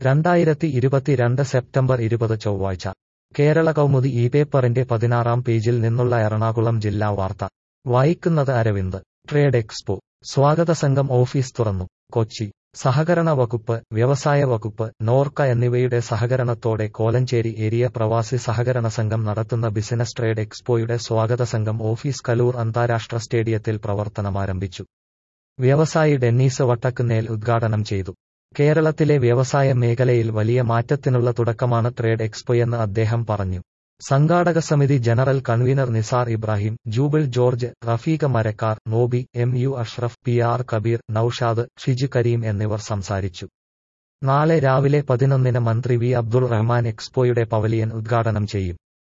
രണ്ടായിരത്തി ഇരുപത്തിരണ്ട് സെപ്റ്റംബർ ഇരുപത് ചൊവ്വാഴ്ച കേരള കൗമുദി ഈ പേപ്പറിന്റെ പതിനാറാം പേജിൽ നിന്നുള്ള എറണാകുളം ജില്ലാ വാർത്ത വായിക്കുന്നത് അരവിന്ദ് ട്രേഡ് എക്സ്പോ സ്വാഗത സംഘം ഓഫീസ് തുറന്നു കൊച്ചി സഹകരണ വകുപ്പ് വ്യവസായ വകുപ്പ് നോർക്ക എന്നിവയുടെ സഹകരണത്തോടെ കോലഞ്ചേരി ഏരിയ പ്രവാസി സഹകരണ സംഘം നടത്തുന്ന ബിസിനസ് ട്രേഡ് എക്സ്പോയുടെ സ്വാഗത സംഘം ഓഫീസ് കലൂർ അന്താരാഷ്ട്ര സ്റ്റേഡിയത്തിൽ പ്രവർത്തനമാരംഭിച്ചു വ്യവസായി ഡെന്നീസ് വട്ടക്കുന്നേൽ ഉദ്ഘാടനം ചെയ്തു കേരളത്തിലെ വ്യവസായ മേഖലയിൽ വലിയ മാറ്റത്തിനുള്ള തുടക്കമാണ് ട്രേഡ് എക്സ്പോയെന്ന് അദ്ദേഹം പറഞ്ഞു സംഘാടക സമിതി general convener Nisar Ibrahim Jubil George Rafeeqa Marakkar Noby M U Ashraf P R Kabeer Noushad Shiju Kareem എന്നിവർ സംസാരിച്ചു നാളെ രാവിലെ പതിനൊന്നിന് മന്ത്രി വി അബ്ദുൾ റഹ്മാൻ എക്സ്പോയുടെ പവലിയൻ ഉദ്ഘാടനം ചെയ്യും